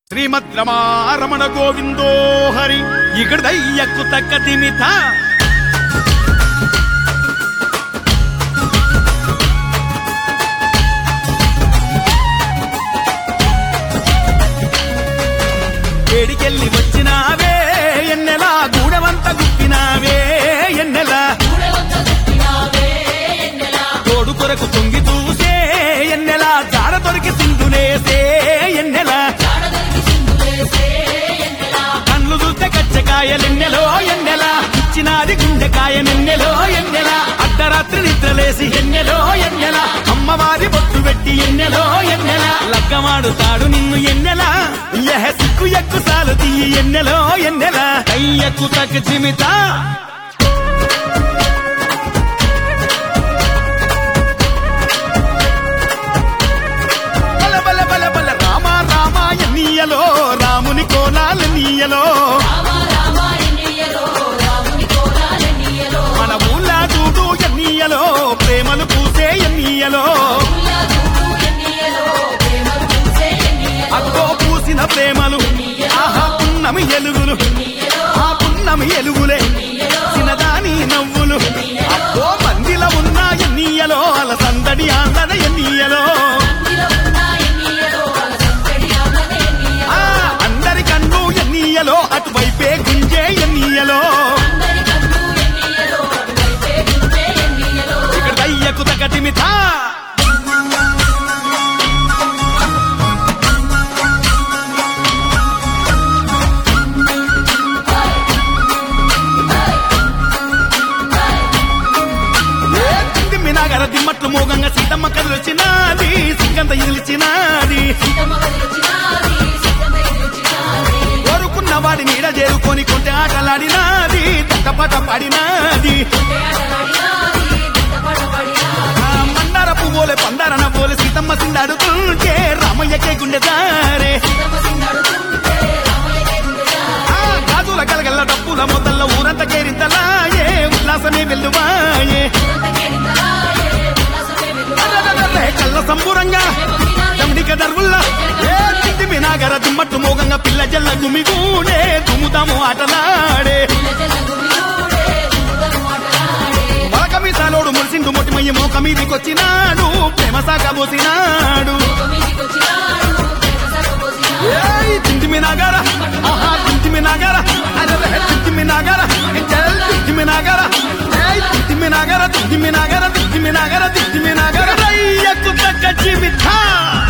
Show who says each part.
Speaker 1: శ్రీమద్ రమారమణ గోవిందో హరి ఇకడదయ్యకు తక్క తిమిత ఏడికెళ్ళి వచ్చినావే ఎన్నెలా గూడవంత గుప్పినావే ఎన్నెలా తోడు కొరకు తొంగి చూసే ఎన్నెలా జాడ దొరికి సింధులేసే ఎన్నెలా కళ్ళు చూస్తే కచ్చకాయలెన్నెలో ఎన్నెలా ఇచ్చినాది గుండెకాయ నిన్నెలో ఎన్నెలా అర్ధరాత్రి నిద్రలేసి ఎన్నెలో ఎన్నెలా అమ్మవారి బొట్టు పెట్టి ఎన్నెలో ఎన్నెలా లగ్గమాడుతాడు నిన్ను ఎన్నెలా ఎహ సిక్కు ఎక్కు సాలు తీయి ఎన్నెలో ఎన్నెలా కయ్యకు తగ్గ చిమితా బల బల బల బల రామ రామ ఎన్నీయలో రాముని కోలాల నీయలో మన ఊళ్ళా చూడు ఎన్నీయలో ప్రేమలు పూసే ఎన్నీయలో అక్కో పూసిన ప్రేమలు ఆహా పున్నమి ఎలుగులు ఆ పున్నమి ఎలుగులే చిన్నదాని నవ్వులు అక్కో మందిల ఉన్న ఎన్నీయలో అల సందడి ఆందడ ఎన్నీయలో ఆ అందరి కన్ను ఎన్నీయలో అటువైపే గుంజే ఎన్నీయలో ఇక్కడ దయ్యకు తగటిమితా మినాగర దిమ్మట్లు మోగంగా సీతమ్మ కదిలొచ్చినాది సిగ్గంత ఇలిచినాది కోరుకున్న వాడి నీడ చేరుకొని కొంటే ఆటలాడినాది తక్కపట పడినాది ఆ మందార పువ్వులే పందారన పోలే సీతమ్మ సిండాడుతుంటే రామయ్యకే గుండె దారే ఆ గాజుల గలగల్ల డప్పుల మొదల్ల ఊరంతా కేరింతలాయే ఉల్లాసమే వెల్లువాయే అరెరెరెరె, కళ్ళ సంబురంగా దమ్మిక దర్వుల్లా ఏ తిండి మినాగర దిమ్మట్టు మోగంగా పిల్ల జల్ల గుమిగూడే దుమ్ముదాము ఆటలాడే మలకమీసాలోడు మురిసిండు మొటిమయ్య మోక మీదికొచ్చినాడు ప్రేమ సాగబోసినాడు ఏయ్ తింటిమి నాగార ఆహా తింటిమి నాగార అరే తింటిమి నాగార చల్ తింటిమి నాగార ఏయ్ తింటిమి నాగార తింటిమి నాగార తింటిమి నాగార తింటిమి నాగార రయ్యకు తగ్గ జీవితా